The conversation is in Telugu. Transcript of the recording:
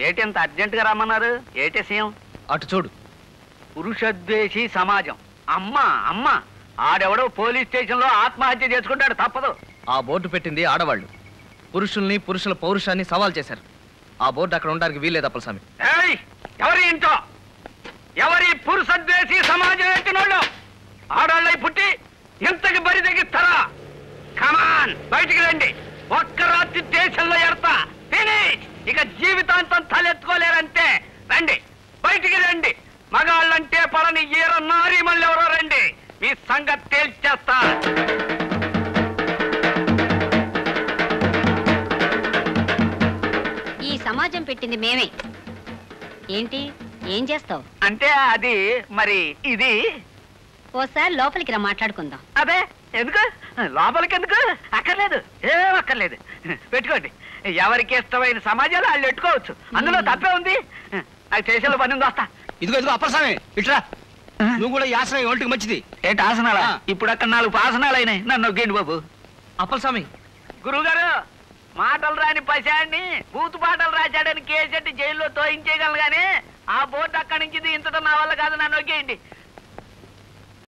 ఏటి ఇంత అర్జెంట్ గా రమ్మన్నారు ఏటి సీఎం అటు చూడు పురుషద్వేషి సమాజం అమ్మ అమ్మ ఆడెవడో పోలీస్ స్టేషన్ లో ఆత్మహత్య చేసుకుంటాడు తప్పదు ఆ బోర్డు పెట్టింది ఆడవాళ్ళు పురుషుల్ని పురుషుల పౌరుషాన్ని సవాల్ చేశారు ఆ బోర్డు అక్కడ ఉండడానికి వీల్లేదు అప్పలస్వామి ఏయ్ ఎవరి ఇంట్లో ఎవరి పురుషద్వేషి సమాజం ఎట్టినోళ్ళు ఆడాళ్ళై పుట్టి ఇంతకి బరి తెగిస్తారా కమాన్ బయటికి రండి ఒక్క రాత్రి దేశంలో ఎడతా ఫినిష్ ఇక జీవితాంతం తలెత్తుకోలేరంటే రండి బయటికి రండి మగాళ్ళంటే పడని ఈర నారి మళ్ళీ ఎవరో రండి మీ సంగతి తేల్చేస్తా ఈ సమాజం పెట్టింది మేమే ఏంటి ఏం చేస్తావు అంటే అది మరి ఇది ఓసారి లోపలికి రా మాట్లాడుకుందాం అదే ఎందుకు లోపలికి ఎందుకు అక్కర్లేదు ఏం అక్కర్లేదు పెట్టుకోండి ఎవరికి ఇష్టమైన సమాజాలు వాళ్ళు పెట్టుకోవచ్చు అందులో తప్పే ఉంది అది చేసేలో పని ఉంది వస్తా ఇదిగో ఇదిగో అప్పలస్వామి ఇట్రా నువ్వు కూడా యాసన ఒంటికి మంచిది ఏంటి ఆసనాలా ఆ. ఇప్పుడు అక్కడ నాలుగు ఆసనాలు అయినాయి నన్ను నొక్కేండి బాబు అప్పలస్వామి గురువుగారు మాటలు రాని పశాన్ని బూతు పాటలు రాశాడని కేసెట్టి జైల్లో తోయించేయగలను గానీ ఆ బోర్డు అక్కడి నుంచి దించడం నా వల్ల కాదు నన్ను నొక్కేయండి